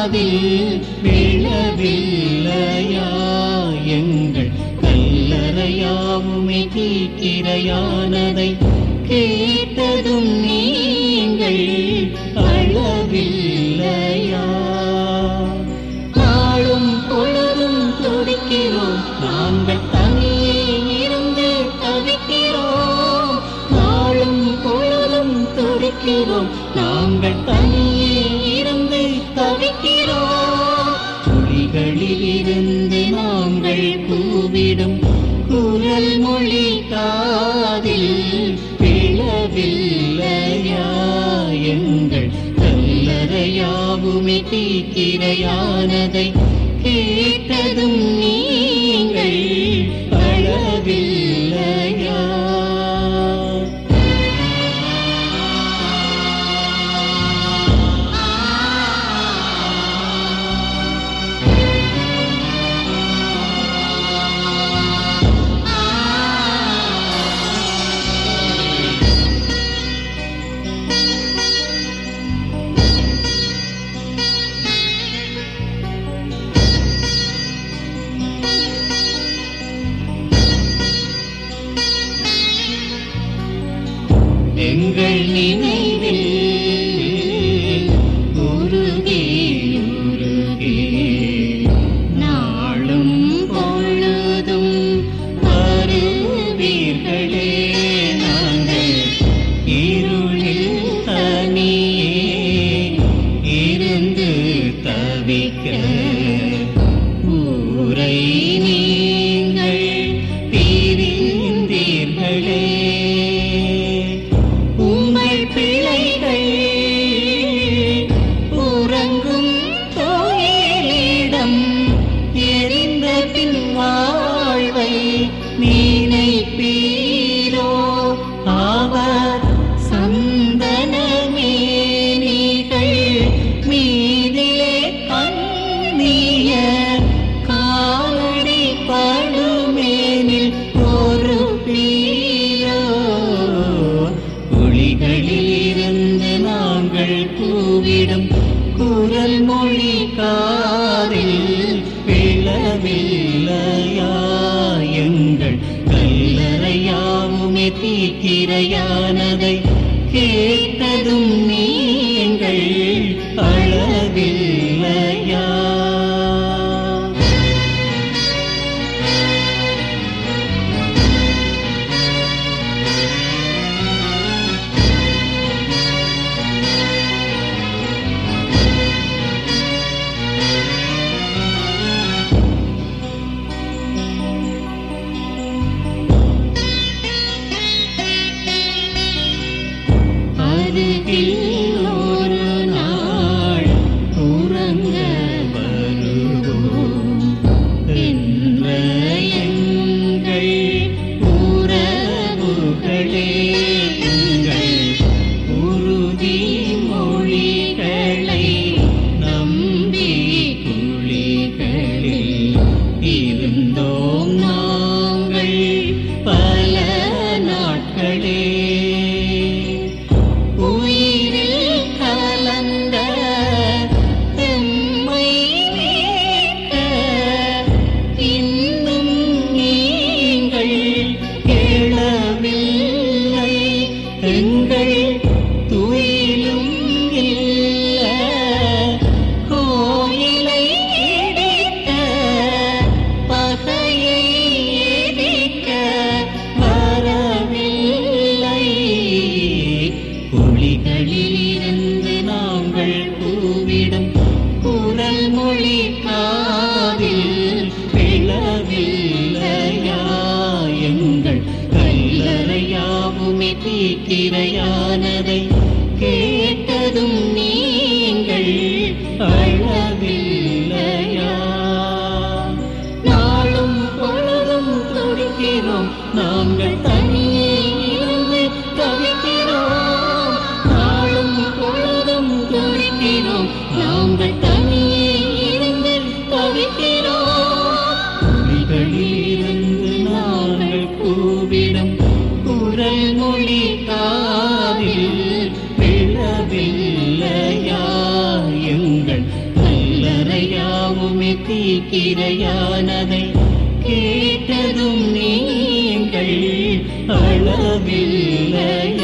காதில் விழவில்லையா எங்கள் கல்லறையாவுமே தீக்கிரையானதை கேட்டதும் நீங்கள் அழவில்லையா நாளும் பொழுதும் துடிக்கிறோம் நாங்கள் தனியே இருந்து தவிக்கிறோம் நாளும் பொழுதும் துடிக்கிறோம் நாங்கள் தனியே இருந்து தவிக்கிறோம் துளிகளில் இருந்து நாங்கள் கூவிடும் குரல் மொழி காதில் விழவில்லையா எங்கள் கல்லறையாவுமே தீக்கிரையானதை கேட்டதும் நீங்கள் அழவில்லையா எங்கள் நினைவில் உருகி உருகி நாளும் பொழுதும் வருவீர்களே நாங்கள் இருளில் தனியே இருந்து தவிக்க ஊரை நீங்கள் பிரிந்தீர்களே உங்கள் பிள்ளைகள் உறங்கும் கோயிலிடம் எரிந்த பின் வாழ்வை நினைப்பீரோ அவர் சந்தனமேனிகள் மீதிலே கண்ணிய காலடி படுமேனில் ஒரு பீரோ ஒளிகளில் இருந்து நாங்கள் கூவிடும் குரல் மொழி காதில் விழவில்லையா எங்கள் கல்லறையாவுமே தீக்கிரையானதை கேட்டதும் நீங்கள் அழவில்லையா அருகில் ஒரு நாள் உறங்க வருவோம் என்ற எங்கள் உறவுகளே எங்கள் உறுதி மொழிகளை நம்பி குழிகளில் இருந்தோம் நாங்கள் பல நாட்களே உயிரில் கலந்த எம்மை மீட்க இன்னும் நீங்கள் எழவில்லை எங்கள் துயிலும் இல்ல கோயிலை இடித்த பகையை எரிக்க வரவில்லை ஒளிகளில் இருந்து நாங்கள் கூவிடும் குரல் மொழி காதில் விழவில்லையா எங்கள் கல்லறையாவுமே தீக்கிரையானதை கேட்டதும் நீங்கள் அழவில்லையா நாளும் பொழுதும் துடிக்கிறோம் நாங்கள் தனியே இருந்து தவிக்கிறோம் நாளும் பொழுதும் துடிக்கிறோம் நாங்கள் தனியே இருந்து தவிக்கிறோம் துளிகளிலிருந்து நாங்கள் கூவிடும் குரல் மொழி காதில் விழவில்லையா எங்கள் நல்ல பூமி தீக்கிரையானதை கேட்டதும் நீங்கள் அளவில்லை